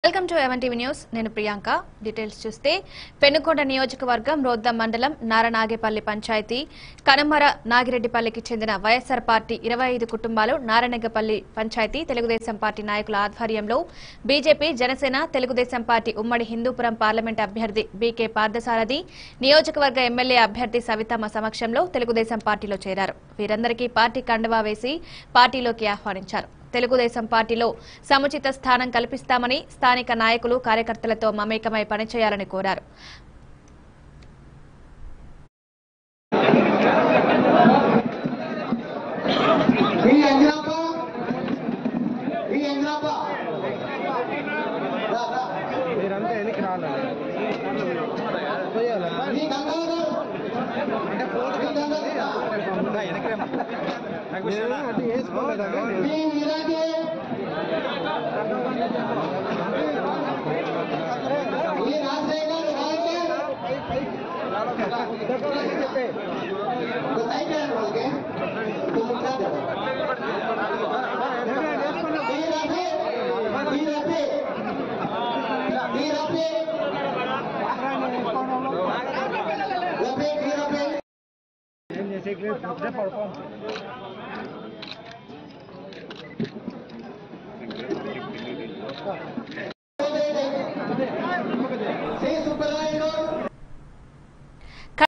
Welcome to A one TV news నేను Priyanka details చూస్తే పెనుకొండ నియోజకవర్గం రోద్దం మండలం నారనాగేపల్లి పంచాయతీ కనుమర నాగిరెడ్డిపల్లికి చెందిన వైఎస్సార్ పార్టీ ఇరవై ఐదు కుటుంబాలు నారాయణగపల్లి పంచాయతీ తెలుగుదేశం పార్టీ నాయకుల ఆధ్వర్యంలో బీజేపీ జనసేన తెలుగుదేశం పార్టీ ఉమ్మడి హిందూపురం పార్లమెంట్ అభ్యర్థి బీకే పార్థసారథి నియోజకవర్గ ఎమ్మెల్యే అభ్యర్థి సవితమ్మ సమక్షంలో తెలుగుదేశం పార్టీలో చేరారు వీరందరికీ పార్టీ కండువా వేసి పార్టీలోకి ఆహ్వానించారు తెలుగుదేశం పార్టీలో సముచిత స్థానం కల్పిస్తామని స్థానిక నాయకులు కార్యకర్తలతో మమేకమై పనిచేయాలని కోరారు ఈ అంజనప్ప ఈ అంజనప్ప రా, రా. మీరంతా వెనక్కి రాలండి పోయాలా ఈ గంగాధర్ అంటే ఫోన్ ఈ గంగాధర్ రా. నేను అది వేసుకోలేదా ఈ వీరాజీ ఈ రాజశేఖర్ రాజశేఖర్ చెప్పే ఒక సైకిల్ అండి వాళ్ళకి ఒక ముట్టాడు. ఈ రఫీ ఈ రఫీ ఈ రఫీ రఫీ ఈ రఫీ ఏం చేసే పడుకోండి